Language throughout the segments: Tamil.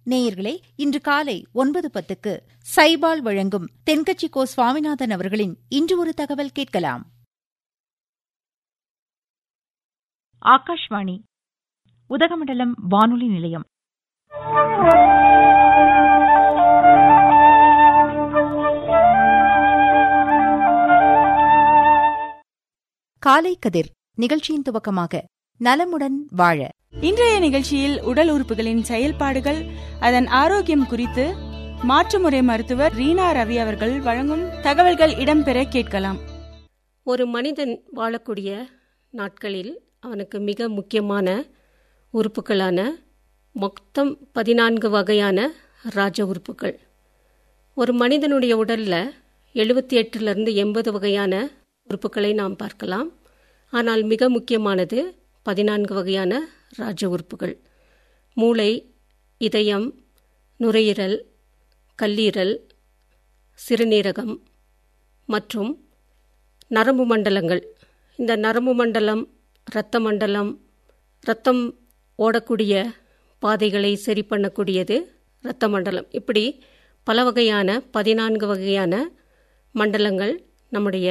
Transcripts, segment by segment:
நேயர்களே இன்று காலை ஒன்பது பத்துக்கு சைபால் வழங்கும் தென்கட்சி கோ சுவாமிநாதன் அவர்களின் இன்று ஒரு தகவல் கேட்கலாம் ஆகாஷ்வாணி உதகமண்டலம் வானொலி நிலையம் காலை கதிர் நிகழ்ச்சியின் துவக்கமாக நலமுடன் வாழ இன்றைய நிகழ்ச்சியில் உடல் உறுப்புகளின் செயல்பாடுகள் அதன் ஆரோக்கியம் குறித்து மாற்றுமுறை மருத்துவர் ரீனா ரவி அவர்கள் வழங்கும் தகவல்கள் இடம்பெற கேட்கலாம் ஒரு மனிதன் வாழக்கூடிய நாட்களில் அவனுக்கு மிக முக்கியமான உறுப்புகளான மொத்தம் பதினான்கு வகையான ராஜ உறுப்புகள் ஒரு மனிதனுடைய உடலில் எழுபத்தி எட்டுலேருந்து எண்பது வகையான உறுப்புகளை நாம் பார்க்கலாம் ஆனால் மிக முக்கியமானது பதினான்கு வகையான ராஜ உறுப்புகள் மூளை இதயம் நுரையீரல் கல்லீரல் சிறுநீரகம் மற்றும் நரம்பு மண்டலங்கள் இந்த நரம்பு மண்டலம் இரத்த மண்டலம் இரத்தம் ஓடக்கூடிய பாதைகளை சரி பண்ணக்கூடியது இரத்த மண்டலம் இப்படி பல வகையான பதினான்கு வகையான மண்டலங்கள் நம்முடைய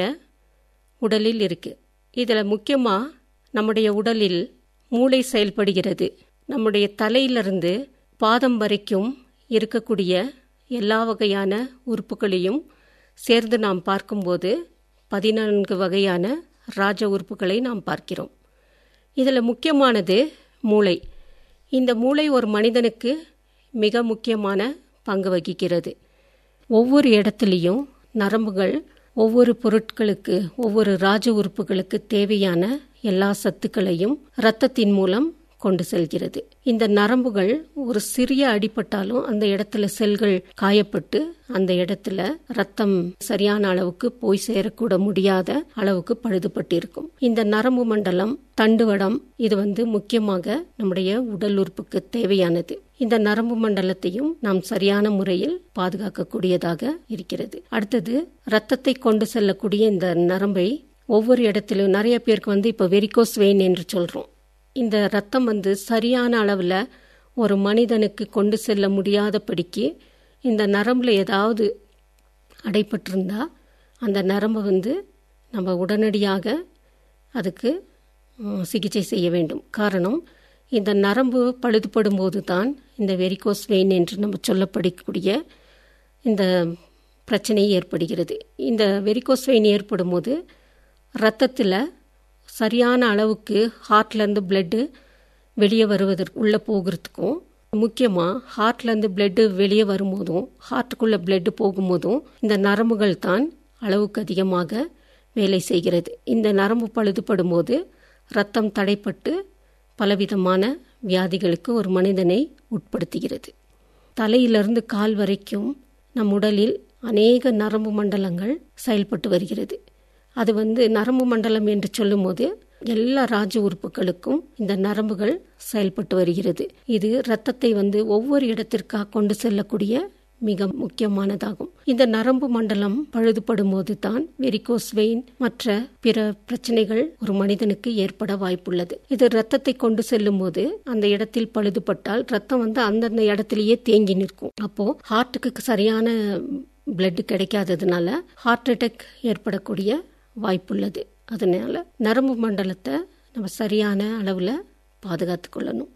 உடலில் இருக்குது இதில் முக்கியமாக நம்முடைய உடலில் மூளை செயல்படுகிறது நம்முடைய தலையிலிருந்து பாதம் வரைக்கும் இருக்கக்கூடிய எல்லா வகையான உறுப்புகளையும் சேர்ந்து நாம் பார்க்கும்போது பதினான்கு வகையான ராஜ உறுப்புகளை நாம் பார்க்கிறோம் இதில் முக்கியமானது மூளை இந்த மூளை ஒரு மனிதனுக்கு மிக முக்கியமான பங்கு வகிக்கிறது ஒவ்வொரு இடத்துலையும் நரம்புகள் ஒவ்வொரு பொருட்களுக்கு ஒவ்வொரு ராஜ உறுப்புகளுக்கு தேவையான எல்லா சத்துக்களையும் இரத்தத்தின் மூலம் கொண்டு செல்கிறது இந்த நரம்புகள் ஒரு சிறிய அடிபட்டாலும் அந்த இடத்துல செல்கள் காயப்பட்டு அந்த இடத்துல ரத்தம் சரியான அளவுக்கு போய் சேரக்கூட முடியாத அளவுக்கு பழுதுபட்டிருக்கும் இந்த நரம்பு மண்டலம் தண்டுவடம் இது வந்து முக்கியமாக நம்முடைய உடல் உறுப்புக்கு தேவையானது இந்த நரம்பு மண்டலத்தையும் நாம் சரியான முறையில் பாதுகாக்கக்கூடியதாக இருக்கிறது அடுத்தது ரத்தத்தை கொண்டு செல்லக்கூடிய இந்த நரம்பை ஒவ்வொரு இடத்திலும் நிறைய பேருக்கு வந்து இப்போ வெரிகோஸ் வெயின் என்று சொல்றோம் இந்த ரத்தம் வந்து சரியான அளவில் ஒரு மனிதனுக்கு கொண்டு செல்ல முடியாதபடிக்கு இந்த நரம்பில் ஏதாவது அடைப்பட்டிருந்தா அந்த நரம்பை வந்து நம்ம உடனடியாக அதுக்கு சிகிச்சை செய்ய வேண்டும் காரணம் இந்த நரம்பு பழுதுபடும் போது தான் இந்த வெரிகோஸ் வெயின் என்று நம்ம சொல்லப்படக்கூடிய இந்த பிரச்சனை ஏற்படுகிறது இந்த வெரிகோஸ் வெயின் ஏற்படும் போது ரத்தத்தில் சரியான அளவுக்கு ஹார்ட்லேருந்து பிளட்டு வெளியே வருவதற்கு உள்ளே போகிறதுக்கும் முக்கியமாக ஹார்ட்லேருந்து பிளட்டு வெளியே வரும்போதும் ஹார்ட்டுக்குள்ளே பிளட்டு போகும்போதும் இந்த நரம்புகள் தான் அளவுக்கு அதிகமாக வேலை செய்கிறது இந்த நரம்பு பழுதுபடும் போது ரத்தம் தடைப்பட்டு பலவிதமான வியாதிகளுக்கு ஒரு மனிதனை உட்படுத்துகிறது தலையிலிருந்து கால் வரைக்கும் நம் உடலில் அநேக நரம்பு மண்டலங்கள் செயல்பட்டு வருகிறது அது வந்து நரம்பு மண்டலம் என்று சொல்லும்போது எல்லா ராஜ உறுப்புகளுக்கும் இந்த நரம்புகள் செயல்பட்டு வருகிறது இது இரத்தத்தை வந்து ஒவ்வொரு இடத்திற்காக கொண்டு செல்லக்கூடிய மிக முக்கியமானதாகும் இந்த நரம்பு மண்டலம் பழுதுபடும் போது தான் வெரிகோஸ் வெயின் மற்ற பிற பிரச்சனைகள் ஒரு மனிதனுக்கு ஏற்பட வாய்ப்புள்ளது இது ரத்தத்தை கொண்டு செல்லும் போது அந்த இடத்தில் பழுதுபட்டால் ரத்தம் வந்து அந்தந்த இடத்திலேயே தேங்கி நிற்கும் அப்போ ஹார்ட்டுக்கு சரியான பிளட் கிடைக்காததுனால ஹார்ட் அட்டாக் ஏற்படக்கூடிய வாய்ப்புள்ளது அதனால நரம்பு மண்டலத்தை நம்ம சரியான அளவில் பாதுகாத்து கொள்ளணும்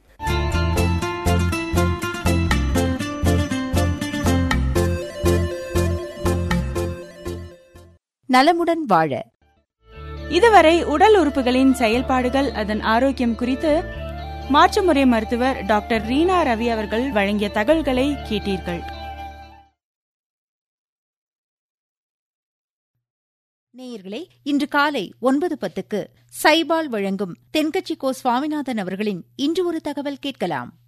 நலமுடன் வாழ இதுவரை உடல் உறுப்புகளின் செயல்பாடுகள் அதன் ஆரோக்கியம் குறித்து மாற்றுமுறை மருத்துவர் டாக்டர் ரீனா ரவி அவர்கள் வழங்கிய தகவல்களை கேட்டீர்கள் நேயர்களே இன்று காலை ஒன்பது பத்துக்கு சைபால் வழங்கும் தென்கட்சி கோ சுவாமிநாதன் அவர்களின் இன்று ஒரு தகவல் கேட்கலாம்